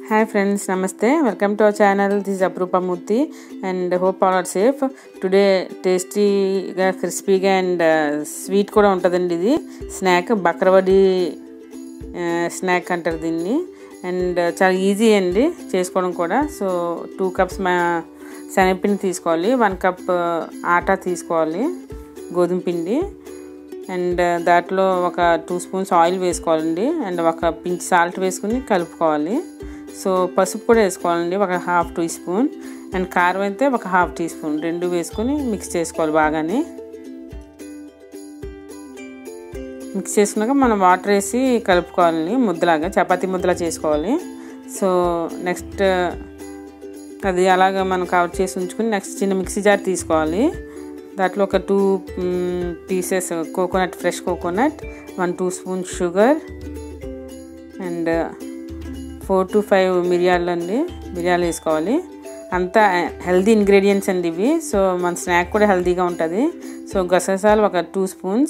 hi friends namaste welcome to our channel this అప్రూపమూర్తి and hope all are safe today టేస్టీగా క్రిస్పీగా and sweet కూడా ఉంటుందండి ఇది స్నాక్ బక్రవడి స్నాక్ అంటారు దీన్ని అండ్ చాలా ఈజీ అండి చేసుకోవడం కూడా సో టూ కప్స్ మా శనగపిండి తీసుకోవాలి వన్ కప్ ఆటా తీసుకోవాలి గోధుమ పిండి అండ్ దాంట్లో ఒక టూ స్పూన్స్ ఆయిల్ వేసుకోవాలండి అండ్ ఒక పించ్ సాల్ట్ వేసుకుని కలుపుకోవాలి సో పసుపు కూడా వేసుకోవాలండి ఒక హాఫ్ టీ స్పూన్ అండ్ కారం అయితే ఒక హాఫ్ టీ స్పూన్ రెండు వేసుకొని మిక్స్ చేసుకోవాలి బాగానే మిక్స్ చేసుకున్నాక మనం వాటర్ వేసి కలుపుకోవాలండి ముద్దలాగా చపాతీ ముద్దలా చేసుకోవాలి సో నెక్స్ట్ అది అలాగ మనం కవర్ చేసి ఉంచుకుని నెక్స్ట్ చిన్న మిక్సీ జార్ తీసుకోవాలి దాంట్లో ఒక two pieces coconut fresh coconut one two spoon sugar and four to five మిరియాలు అండి మిరియాలు వేసుకోవాలి అంతా హెల్దీ ఇంగ్రీడియంట్స్ అండి ఇవి సో మన స్నాక్ కూడా హెల్తీగా ఉంటుంది సో గసగసాలు ఒక టూ స్పూన్స్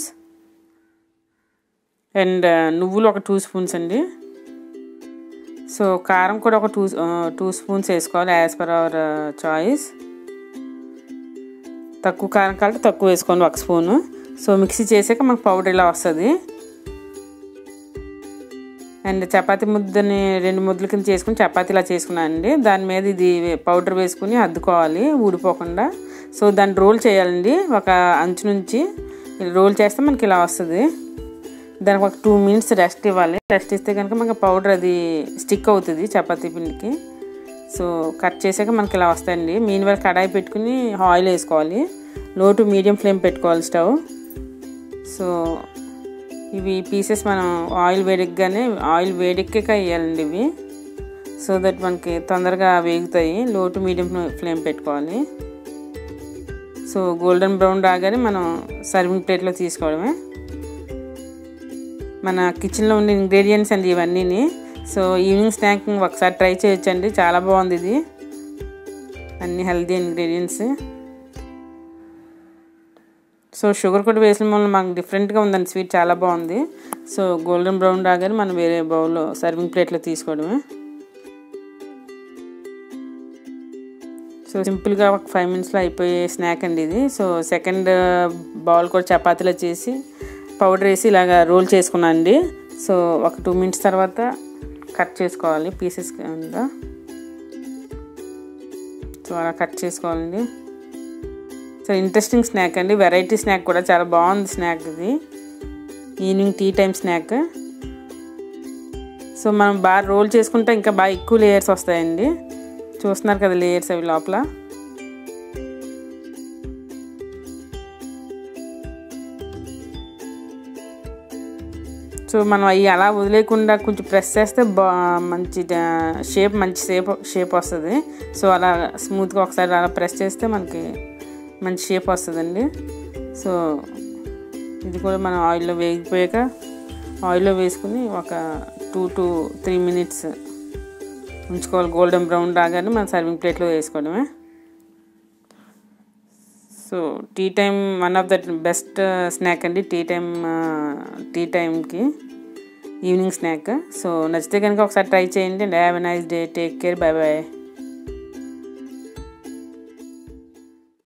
అండ్ నువ్వులు ఒక టూ స్పూన్స్ అండి సో కారం కూడా ఒక టూ టూ స్పూన్స్ వేసుకోవాలి యాజ్ పర్ అవర్ చాయిస్ తక్కువ కారం కలిపి తక్కువ వేసుకోండి ఒక స్పూను సో మిక్సీ చేసాక మనకు పౌడర్ ఇలా వస్తుంది అండ్ చపాతీ ముద్దని రెండు ముద్దల కింద చేసుకుని చపాతీ ఇలా చేసుకున్నానండి దాని మీద ఇది పౌడర్ వేసుకుని అద్దుకోవాలి ఊడిపోకుండా సో దాన్ని రోల్ చేయాలండి ఒక అంచు నుంచి రోల్ చేస్తే మనకి ఇలా వస్తుంది దానికి ఒక టూ మినిట్స్ రెస్ట్ ఇవ్వాలి రెస్ట్ ఇస్తే కనుక మనకి పౌడర్ అది స్టిక్ అవుతుంది చపాతీ పిండికి సో కట్ చేసాక మనకి ఇలా వస్తాయండి మీన్ వరకు కడాయి పెట్టుకుని ఆయిల్ వేసుకోవాలి లో టు మీడియం ఫ్లేమ్ పెట్టుకోవాలి స్టవ్ సో ఇవి పీసెస్ మనం ఆయిల్ వేడెక్కగానే ఆయిల్ వేడెక్కాక వేయాలండి ఇవి సో దట్ మనకి తొందరగా వేగుతాయి లో టు మీడియం ఫ్లేమ్ పెట్టుకోవాలి సో గోల్డెన్ బ్రౌన్ రాగానే మనం సర్వింగ్ ప్లేట్లో తీసుకోవడమే మన కిచెన్లో ఉండే ఇంగ్రీడియంట్స్ అండి ఇవన్నీని సో ఈవినింగ్ స్నాక్ ఒకసారి ట్రై చేయొచ్చండి చాలా బాగుంది ఇది అన్ని హెల్తీ ఇంగ్రీడియంట్స్ సో షుగర్ కూడా వేసిన వల్ల మాకు డిఫరెంట్గా ఉందండి స్వీట్ చాలా బాగుంది సో గోల్డెన్ బ్రౌన్ రాగానే మనం వేరే బౌల్లో సర్వింగ్ ప్లేట్లో తీసుకోవడమే సో సింపుల్గా ఒక ఫైవ్ మినిట్స్లో అయిపోయే స్నాక్ అండి ఇది సో సెకండ్ బౌల్ కూడా చపాతీలో చేసి పౌడర్ వేసి ఇలాగ రోల్ చేసుకున్నాను అండి సో ఒక టూ మినిట్స్ తర్వాత కట్ చేసుకోవాలి పీసెస్ కింద సో అలా కట్ చేసుకోవాలండి సో ఇంట్రెస్టింగ్ స్నాక్ అండి వెరైటీ స్నాక్ కూడా చాలా బాగుంది స్నాక్ ఇది evening tea time snack so మనం బాగా రోల్ చేసుకుంటే ఇంకా బాగా ఎక్కువ లేయర్స్ వస్తాయండి చూస్తున్నారు కదా లేయర్స్ అవి లోపల సో మనం అవి అలా వదిలేకుండా కొంచెం ప్రెస్ చేస్తే బా మంచి షేప్ మంచి షేప్ షేప్ వస్తుంది సో అలా స్మూత్గా ఒకసారి అలా ప్రెస్ చేస్తే మనకి మంచి షేప్ వస్తుందండి సో ఇది కూడా మనం ఆయిల్లో వేగిపోయాక ఆయిల్లో వేసుకుని ఒక టూ టు త్రీ మినిట్స్ ఉంచుకోవాలి గోల్డెన్ బ్రౌన్ రాగానే మనం సర్వింగ్ ప్లేట్లో వేసుకోవడమే so tea time one of the best snack అండి టీ టైం టీ టైంకి ఈవినింగ్ స్నాక్ సో నచ్చితే కనుక ఒకసారి ట్రై చేయండి and have a nice day take care bye bye